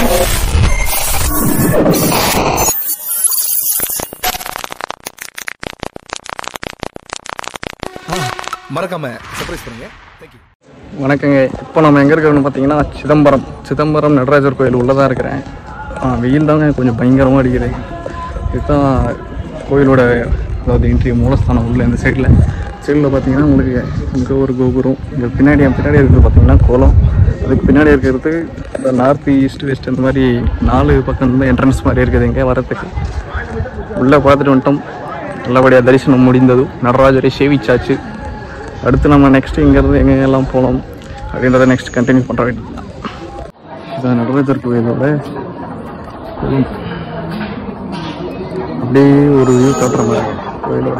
மறக்காம சர்ப்ரைஸ் பண்ணுங்க தேங்க்யூ வணக்கங்க இப்போ நம்ம எங்கே இருக்கிறோம்னு பார்த்தீங்கன்னா சிதம்பரம் சிதம்பரம் நடராஜர் கோயில் உள்ளே தான் இருக்கிறேன் ஆ, வெயில் தாங்க கொஞ்சம் பயங்கரமாக அடிக்குது இதுதான் கோயிலோட அதாவது இன்றைய மூலஸ்தானம் உள்ள இந்த சைடில் சைடில் பார்த்தீங்கன்னா உங்களுக்கு இங்கே ஒரு கோபுரம் இங்கே பின்னாடி என் பின்னாடி இருக்கிறது பார்த்தீங்கன்னா கோலம் அதுக்கு பின்னாடி இருக்கிறது இந்த நார்த் ஈஸ்ட் வெஸ்ட் அந்த மாதிரி நாலு பக்கம் வந்து என்ட்ரன்ஸ் மாதிரி இருக்குது இங்கே வரத்துக்கு உள்ளே பார்த்துட்டு வந்துட்டோம் நல்லபடியாக தரிசனம் முடிந்தது நடராஜரை சேவிச்சாச்சு அடுத்து நம்ம நெக்ஸ்ட் இங்கேருந்து எங்கெங்கெல்லாம் போகலாம் அப்படின்றத நெக்ஸ்ட் கண்டினியூ பண்ணுற வேண்டியது இதான் நடராஜர் கோயிலோட கோயில். அப்படியே ஒரு வியூ காட்டுற மாதிரி கோயிலோட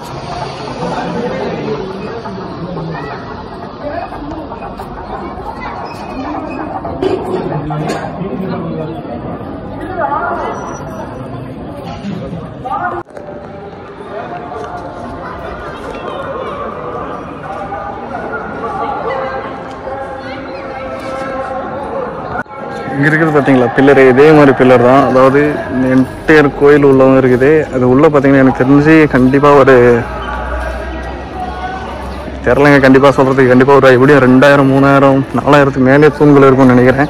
இங்கே இருக்குது பார்த்தீங்களா பில்லரு இதே மாதிரி பில்லர் தான் அதாவது இந்த என்டையர் கோயில் உள்ளவும் இருக்குது அது உள்ளே பார்த்தீங்கன்னா எனக்கு தெரிஞ்சு கண்டிப்பாக ஒரு தெரிலங்க கண்டிப்பாக சொல்கிறதுக்கு கண்டிப்பாக ஒரு எப்படியும் ரெண்டாயிரம் மூணாயிரம் நாலாயிரத்துக்கு மேலே தூண்கள் இருக்கும்னு நினைக்கிறேன்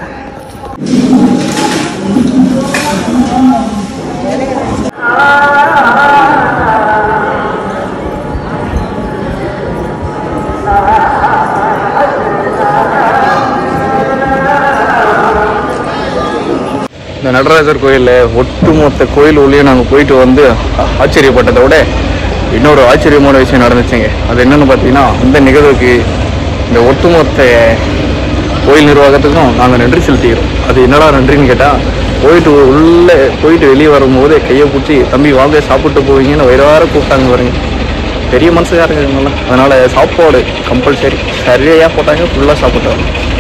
இந்த நடராஜர் கோயிலில் ஒட்டுமொத்த கோயில் உள்ளே நாங்கள் போயிட்டு வந்து ஆச்சரியப்பட்டதை விட இன்னொரு ஆச்சரியமான விஷயம் நடந்துச்சுங்க அது என்னன்னு பார்த்தீங்கன்னா அந்த நிகழ்வுக்கு இந்த ஒட்டுமொத்த கோயில் நிர்வாகத்துக்கும் நாங்கள் நன்றி செலுத்திக்கிறோம் அது என்னடா நன்றின்னு கேட்டால் போயிட்டு உள்ளே போயிட்டு வெளியே வரும்போது கையை பிடிச்சி தம்பி வாங்க சாப்பிட்டு போவீங்கன்னு வயிறார கூப்பிட்டாங்க பாருங்க பெரிய மனசுக்காக இருக்காங்கல்ல அதனால் சாப்பாடு கம்பல்சரி சரியாக போட்டாங்க ஃபுல்லாக சாப்பிட்டோம்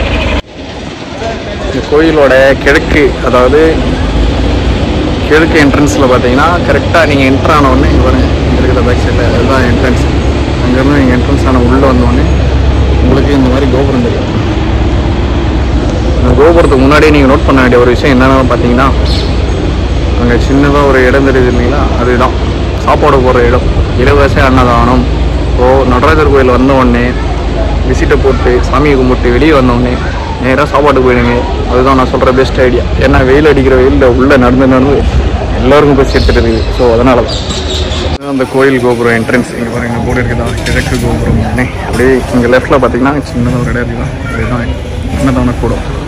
இந்த கோயிலோட கிழக்கு அதாவது கிழக்கு என்ட்ரன்ஸில் பார்த்தீங்கன்னா கரெக்டாக நீங்கள் என்ட்ரு ஆன உடனே இங்கே பாருங்க இங்க இருக்கிற பேக் சைடில் அதுதான் என்ட்ரன்ஸ் அங்கேருந்து நீங்கள் என்ட்ரன்ஸ் ஆன உள்ளே வந்தோடனே உங்களுக்கு இந்த மாதிரி கோபுரம் தெரியும் அந்த கோபுரத்துக்கு முன்னாடியே நீங்கள் நோட் பண்ண வேண்டிய ஒரு விஷயம் என்னென்னு பார்த்தீங்கன்னா அங்கே சின்னதாக ஒரு இடம் தெரியுது இல்லைங்களா அதுதான் சாப்பாடு போடுற இடம் இலவச அன்னதானம் ஓ நடராஜர் கோயில் வந்த உடனே விசிட்டை போட்டு சாமியை கும்பிட்டு வெளியே வந்த உடனே நேராக சாப்பாடு போயிடுங்க அதுதான் நான் சொல்கிற பெஸ்ட் ஐடியா ஏன்னா வெயில் அடிக்கிற வெயிலில் உள்ளே நடந்து நடந்து எல்லாருக்கும் போய் சேர்த்துட்டு இருக்குது ஸோ அதனால தான் அந்த கோயில் கோபுரம் என்ட்ரன்ஸ் இங்கே பாருங்க போர்டு இருக்குதா கிழக்கு கோபுரம் அப்படியே இங்கே லெஃப்ட்டில் பார்த்தீங்கன்னா சின்னதாக ஒரு இடம் இருக்குதா அதுதான் அன்னதான கூடம்